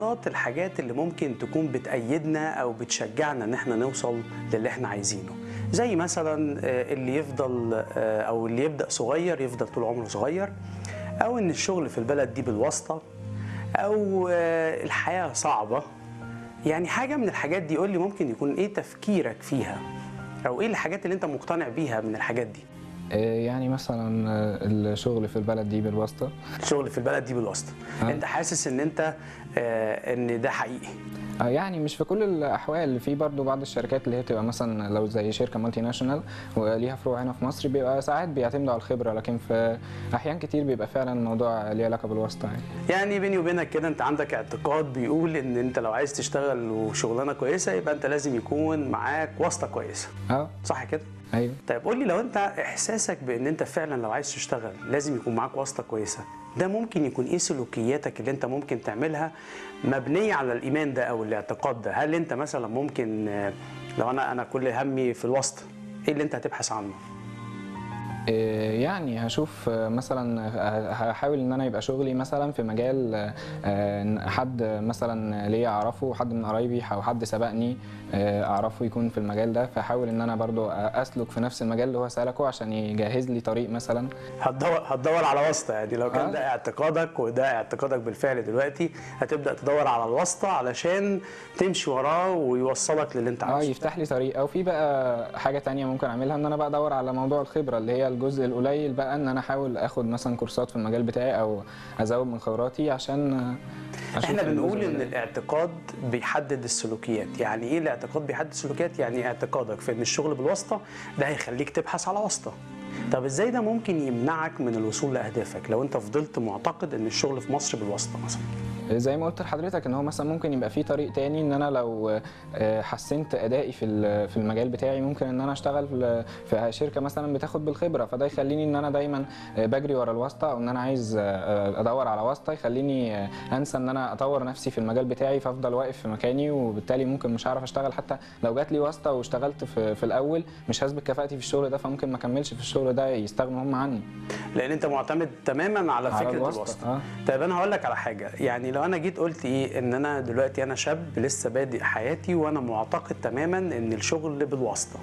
ابسط الحاجات اللي ممكن تكون بتأيدنا او بتشجعنا ان احنا نوصل للي احنا عايزينه زي مثلا آه، اللي يفضل آه، او اللي يبدأ صغير يفضل طول عمره صغير او ان الشغل في البلد دي بالواسطة او آه، الحياة صعبة يعني حاجة من الحاجات دي قول لي ممكن يكون ايه تفكيرك فيها او ايه الحاجات اللي انت مقتنع بيها من الحاجات دي آه، يعني مثلا آه، الشغل في البلد دي بالواسطة الشغل في البلد دي بالواسطة آه. انت حاسس ان انت آه، ان ده حقيقي آه، يعني مش في كل الاحوال في برضو بعض الشركات اللي هي بتبقى مثلا لو زي شركه مالتي ناشونال وليها فروع هنا في مصر بيبقى ساعات بيعتمدوا على الخبره لكن في احيان كتير بيبقى فعلا الموضوع ليه علاقه بالواسطه يعني يعني بيني وبينك كده انت عندك اعتقاد بيقول ان انت لو عايز تشتغل وشغلانه كويسه يبقى انت لازم يكون معاك واسطه كويسه اه صح كده ايوه طيب قول لي لو انت احساسك بان انت فعلا لو عايز تشتغل لازم يكون معاك واسطه كويسه ده ممكن يكون ايه سلوكياتك اللي انت ممكن تعملها مبنيه على الايمان ده او الاعتقاد ده هل انت مثلا ممكن آه، لو انا انا كل همي في الواسطه ايه اللي انت هتبحث عنه آه، يعني هشوف آه، مثلا ه- هحاول ان انا يبقى شغلي مثلا في مجال آه، آه، حد مثلا ليا اعرفه حد من قرايبي او حد سبقني آه، اعرفه يكون في المجال ده فاحاول ان انا برضو اسلك في نفس المجال اللي هو سلكه عشان يجهز لي طريق مثلا هتدور هتدور على واسطه يعني لو كان آه. ده اعتقادك وده اعتقادك بالفعل دلوقتي هتبدا تدور على الواسطه علشان تمشي وراه ويوصلك للي انت اه عايزه يفتح لي طريق او في بقى حاجه تانية ممكن اعملها ان انا بقى ادور على موضوع الخبره اللي هي الجزء القليل بقى ان انا احاول اخد مثلا كورسات في المجال بتاعي او ازود من خبراتي عشان آه، أشوف احنا الجزء بنقول ان ده. الاعتقاد بيحدد السلوكيات يعني ايه الاعتقاد بيحدد السلوكيات يعني اعتقادك في ان الشغل بالواسطه ده هيخليك تبحث على واسطه طب ازاي ده ممكن يمنعك من الوصول لاهدافك لو انت فضلت معتقد ان الشغل في مصر بالواسطه مثلا زي ما قلت لحضرتك ان هو مثلا ممكن يبقى في طريق تاني ان انا لو آه، حسنت ادائي في ال- في المجال بتاعي ممكن ان انا اشتغل في- في شركه مثلا بتاخد بالخبره فده يخليني ان انا دايما آه، بجري ورا الواسطه او ان انا عايز آه، ادور على واسطه يخليني آه، انسى ان انا اطور نفسي في المجال بتاعي فافضل واقف في مكاني وبالتالي ممكن مش هعرف اشتغل حتى لو جات لي واسطه واشتغلت في, في الاول مش هثبت كفاءتي في الشغل ده فممكن ما اكملش في الشغل ده يستغنوا هم عني لان انت معتمد تماما على على فكره الواسطة، الواسطه آه. طيب انا هقول لك على حاجه يعني لو انا جيت قلت ايه ان انا دلوقتي انا شاب لسه بادئ حياتي وانا معتقد تماما ان الشغل بالواسطه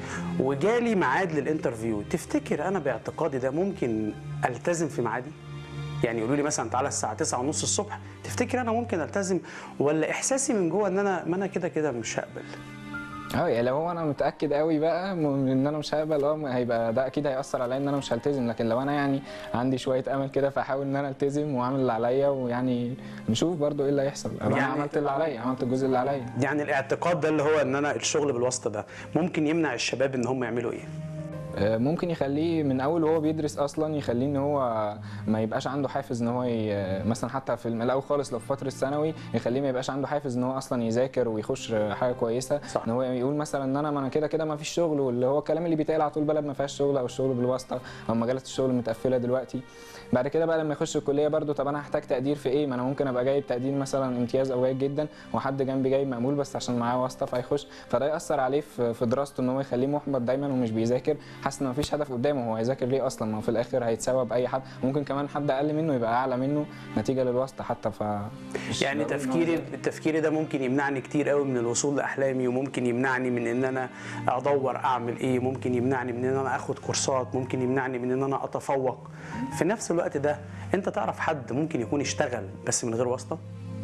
وجالي ميعاد للانترفيو تفتكر انا باعتقادي ده ممكن التزم في ميعادي يعني يقولوا لي مثلا تعالى الساعه 9 ونص الصبح تفتكر انا ممكن التزم ولا احساسي من جوه ان انا ما انا كده كده مش هقبل اه يعني لو هو انا متاكد قوي بقى من ان انا مش هقبل اه هيبقى ده اكيد هياثر عليا ان انا مش هلتزم لكن لو انا يعني عندي شويه امل كده فاحاول ان انا التزم واعمل اللي عليا ويعني نشوف برضو ايه اللي هيحصل انا يعني- عملت اللي عليا عملت الجزء اللي عليا يعني الاعتقاد ده اللي هو ان انا الشغل بالواسطه ده ممكن يمنع الشباب ان هم يعملوا ايه آه، ممكن يخليه من اول وهو بيدرس اصلا يخليه ان هو ما يبقاش عنده حافز ان هو ي... مثلا حتى في الم- الاول خالص لو في فتره الثانوي يخليه ما يبقاش عنده حافز ان هو اصلا يذاكر ويخش حاجه كويسه صح. ان هو يقول مثلا ان انا ما انا كده كده ما فيش شغل واللي هو الكلام اللي بيتقال على طول البلد ما فيهاش شغل او الشغل بالواسطه او مجالات الشغل متقفله دلوقتي بعد كده بقى لما يخش الكليه برده طب انا هحتاج تقدير في ايه ما انا ممكن ابقى جايب تقدير مثلا امتياز او جيد جدا وحد جنبي جايب مقبول بس عشان معاه واسطه فهيخش فده ياثر عليه في في دراسته ان هو يخليه محبط دايما ومش بيذاكر حاسس ان مفيش هدف قدامه هو هيذاكر ليه اصلا ما هو في الاخر هيتساوى باي حد ممكن كمان حد اقل منه يبقى اعلى منه نتيجه للواسطه حتى ف مش يعني بقول إن هو تفكيري يذاكر. تفكيري ده ممكن يمنعني كتير قوي من الوصول لاحلامي وممكن يمنعني من ان انا ادور اعمل ايه ممكن يمنعني من ان انا اخد كورسات ممكن يمنعني من ان انا اتفوق في نفس الوقت ده انت تعرف حد ممكن يكون يشتغل بس من غير واسطه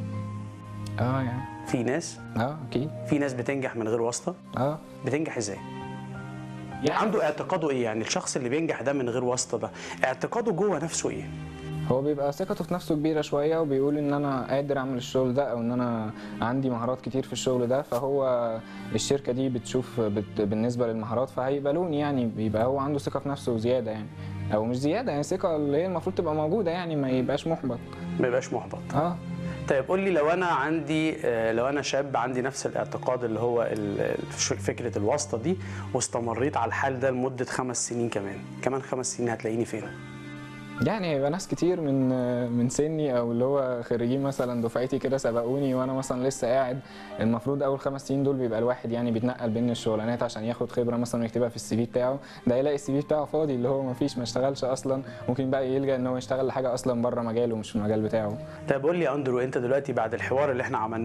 اه يعني في ناس اه اكيد في ناس بتنجح من غير واسطه اه بتنجح ازاي يعني عنده اعتقاده ايه يعني الشخص اللي بينجح ده من غير واسطه ده اعتقاده جوه نفسه ايه هو بيبقى ثقته في نفسه كبيره شويه وبيقول ان انا قادر اعمل الشغل ده او ان انا عندي مهارات كتير في الشغل ده فهو الشركه دي بتشوف بت بالنسبه للمهارات فهيقبلوني يعني بيبقى هو عنده ثقه في نفسه زياده يعني او مش زياده يعني ثقه اللي هي المفروض تبقى موجوده يعني ما يبقاش محبط ما يبقاش محبط اه طيب قول لي لو انا عندي آه، لو انا شاب عندي نفس الاعتقاد اللي هو ال- ال- فكره الواسطه دي واستمريت على الحال ده لمده خمس سنين كمان كمان خمس سنين هتلاقيني فين يعني هيبقى ناس كتير من من سني او اللي هو خريجين مثلا دفعتي كده سبقوني وانا مثلا لسه قاعد المفروض اول خمس سنين دول بيبقى الواحد يعني بيتنقل بين الشغلانات عشان ياخد خبره مثلا ويكتبها في السي في بتاعه ده يلاقي السي في بتاعه فاضي اللي هو ما فيش ما اشتغلش اصلا ممكن بقى يلجا ان هو يشتغل لحاجه اصلا بره مجاله مش في المجال بتاعه طيب قول لي يا اندرو انت دلوقتي بعد الحوار اللي احنا عملناه